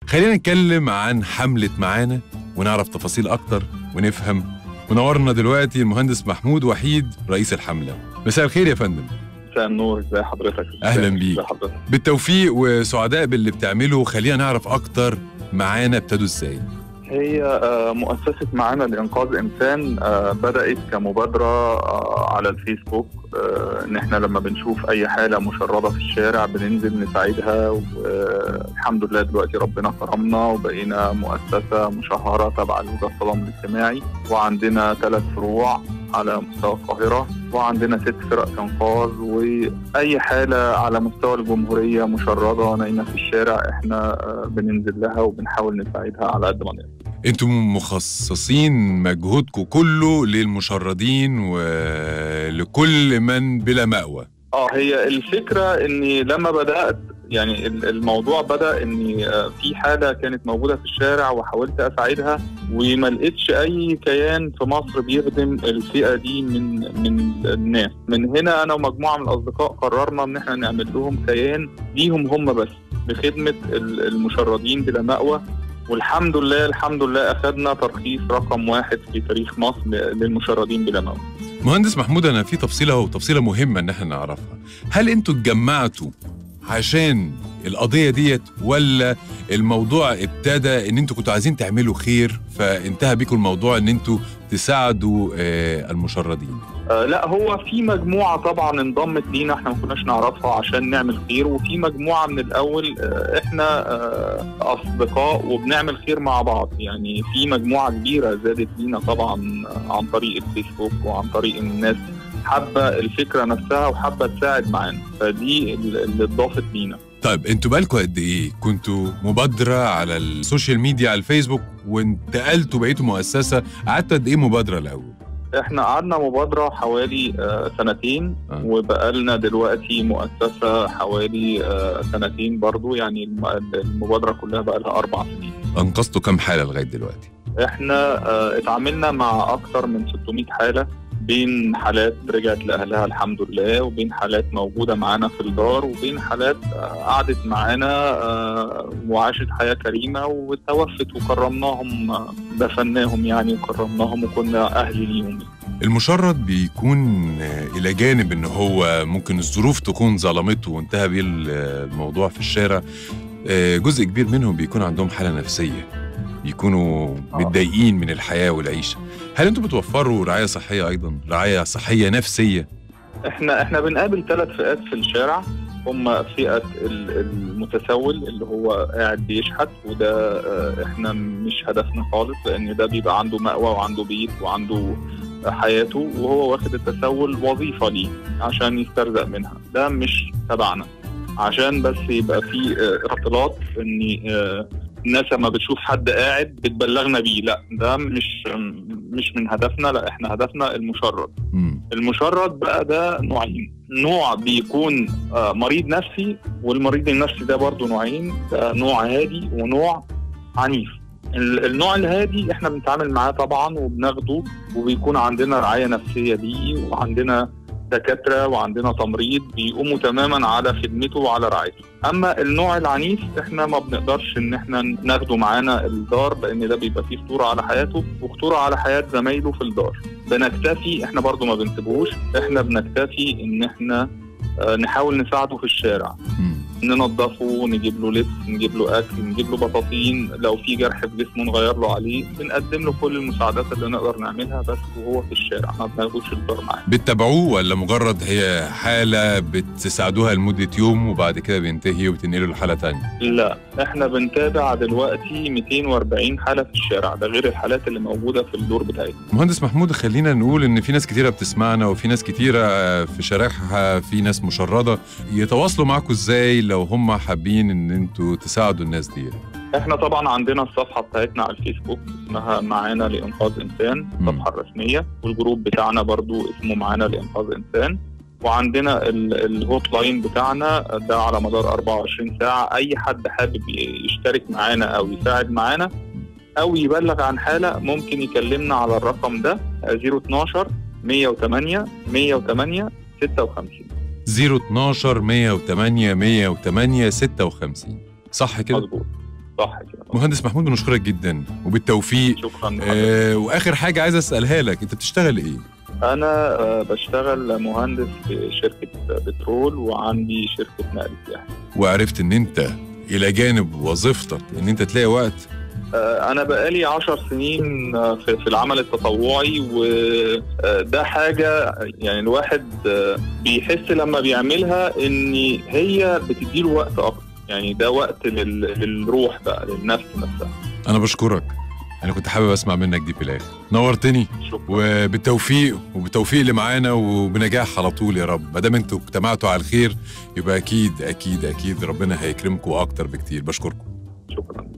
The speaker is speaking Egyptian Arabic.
خلينا نتكلم عن حملة معانا ونعرف تفاصيل أكتر ونفهم ونورنا دلوقتي المهندس محمود وحيد رئيس الحملة مساء الخير يا فندم مساء النور ازي حضرتك أهلاً بيك. ازي حضرتك بالتوفيق وسعداء باللي بتعمله خلينا نعرف أكتر معانا ابتدوا إزاي هي آه، مؤسسة معانا لإنقاذ إنسان آه، بدأت كمبادرة آه، على الفيسبوك آه، إن إحنا لما بنشوف أي حالة مشردة في الشارع بننزل نساعدها والحمد لله دلوقتي ربنا كرمنا وبقينا مؤسسة مشهرة تبع الوزارة التضامن الاجتماعي وعندنا ثلاث فروع على مستوى القاهرة وعندنا ست فرق إنقاذ وأي حالة على مستوى الجمهورية مشردة نايمة في الشارع إحنا آه، بننزل لها وبنحاول نساعدها على قد ما نقدر انتم مخصصين مجهودكم كله للمشردين ولكل من بلا مأوى اه هي الفكره اني لما بدات يعني ال- الموضوع بدا اني آه، في حاله كانت موجوده في الشارع وحاولت اساعدها وما لقيتش اي كيان في مصر بيخدم الفئه دي من من الناس من هنا انا ومجموعه من الاصدقاء قررنا ان احنا نعمل لهم كيان ليهم هم بس بخدمه ال- المشردين بلا مأوى والحمد لله الحمد لله اخذنا ترخيص رقم واحد في تاريخ مصر للمشردين بلا مأوى مهندس محمود انا في تفصيله وتفصيله مهمه ان احنا نعرفها هل انتوا اتجمعتوا عشان القضيه ديت ولا الموضوع ابتدى ان انتوا كنتوا عايزين تعملوا خير فانتهى بيكم الموضوع ان انتوا تساعدوا آه المشردين آه لا هو في مجموعة طبعا انضمت لينا احنا ما كناش نعرفها عشان نعمل خير وفي مجموعة من الأول آه احنا آه أصدقاء وبنعمل خير مع بعض يعني في مجموعة كبيرة زادت لينا طبعا آه، عن طريق الفيسبوك وعن طريق إن الناس حابة الفكرة نفسها وحابة تساعد معانا فدي اللي اتضافت لينا طيب انتوا بالكم قد ايه كنتوا مبادره على السوشيال ميديا على الفيسبوك وانتقلتوا بقيتوا مؤسسه قعدتوا قد ايه مبادره الاول احنا قعدنا مبادرة حوالي آه، سنتين آه. وبقالنا دلوقتي مؤسسة حوالي آه، سنتين برضو يعني الم- المبادرة كلها بقى لها أربع سنين انقذتوا كام حاله لغايه دلوقتي احنا آه، اتعاملنا مع أكثر من 600 حالة بين حالات رجعت لأهلها الحمد لله وبين حالات موجودة معانا في الدار وبين حالات آه، قعدت معانا آه، وعاشت حياة كريمة وتوفت وكرمناهم آه، دفناهم يعني وكرمناهم وكنا أهل ليهم المشرد بيكون آه، الى جانب ان هو ممكن الظروف تكون ظلمته وانتهى بيه الموضوع في الشارع آه، جزء كبير منهم بيكون عندهم حاله نفسيه بيكونوا آه. متضايقين من الحياه والعيشه هل انتوا بتوفروا رعايه صحيه ايضا رعايه صحيه نفسيه احنا احنا بنقابل ثلاث فئات في الشارع هم فئة ال- المتسول اللي هو قاعد بيشحت وده آه، احنا مش هدفنا خالص لان ده بيبقى عنده مأوى وعنده بيت وعنده حياته وهو واخد التسول وظيفة ليه عشان يسترزق منها ده مش تبعنا عشان بس يبقى في آه، اختلاط ان آه، الناس لما بتشوف حد قاعد بتبلغنا بيه لا ده مش مش من هدفنا لا احنا هدفنا المشرد مم. المشرد بقى ده نوعين نوع بيكون آه، مريض نفسي والمريض النفسي ده برضه نوعين ده نوع هادي ونوع عنيف ال- النوع الهادي احنا بنتعامل معاه طبعا وبناخده وبيكون عندنا رعاية نفسية ليه وعندنا دكاترة وعندنا تمريض بيقوموا تماما على خدمته وعلى رعايته اما النوع العنيف احنا ما بنقدرش ان احنا ناخده معانا الدار لان ده بيبقى فيه خطورة على حياته وخطورة على حياة زمايله في الدار بنكتفي احنا برضو ما بنسيبوش احنا بنكتفي ان احنا آه، نحاول نساعده في الشارع مم. ننظفه نجيب له لبس نجيب له اكل نجيب له بطاطين لو في جرح في جسمه نغير له عليه بنقدم له كل المساعدات اللي نقدر نعملها بس وهو في الشارع ما بناخدوش الدار معاه بتتابعوه ولا مجرد هي حاله بتساعدوها لمده يوم وبعد كده بينتهي وبتنقلوا لحاله تانية لا احنا بنتابع دلوقتي 240 حاله في الشارع ده غير الحالات اللي موجوده في الدور بتاعتنا مهندس محمود خلينا نقول ان في ناس كتيره بتسمعنا وفي ناس كتيره آه، في شارعها في ناس مشرده يتواصلوا معاكم ازاي لو هم حابين ان انتوا تساعدوا الناس دي احنا طبعا عندنا الصفحه بتاعتنا على الفيسبوك اسمها معانا لانقاذ انسان مم. الصفحه الرسميه والجروب بتاعنا برضو اسمه معانا لانقاذ انسان وعندنا ال- الهوت لاين بتاعنا ده على مدار 24 ساعه اي حد حابب يشترك معانا او يساعد معانا او يبلغ عن حاله ممكن يكلمنا على الرقم ده 012 108 108 56 012 108 108 56 صح كده؟ مظبوط صح كده مهندس محمود بنشكرك جدا وبالتوفيق شكرا لحضرتك. آه واخر حاجه عايز اسالها لك انت بتشتغل ايه انا آه، بشتغل مهندس في شركه بترول وعندي شركه نقل سياحي وعرفت ان انت الى جانب وظيفتك ان انت تلاقي وقت آه، أنا بقالي عشر سنين آه، في في العمل التطوعي وده حاجة يعني الواحد آه، بيحس لما بيعملها إن هي بتديله وقت أكتر يعني ده وقت لل- للروح بقى للنفس نفسها انا بشكرك انا كنت حابب اسمع منك دي في الاخر نورتني شكرا وبالتوفيق وبالتوفيق اللي معانا وبنجاح على طول يا رب ما دام انتوا اجتمعتوا على الخير يبقى اكيد اكيد اكيد ربنا هيكرمكم اكتر بكتير بشكركم شكرا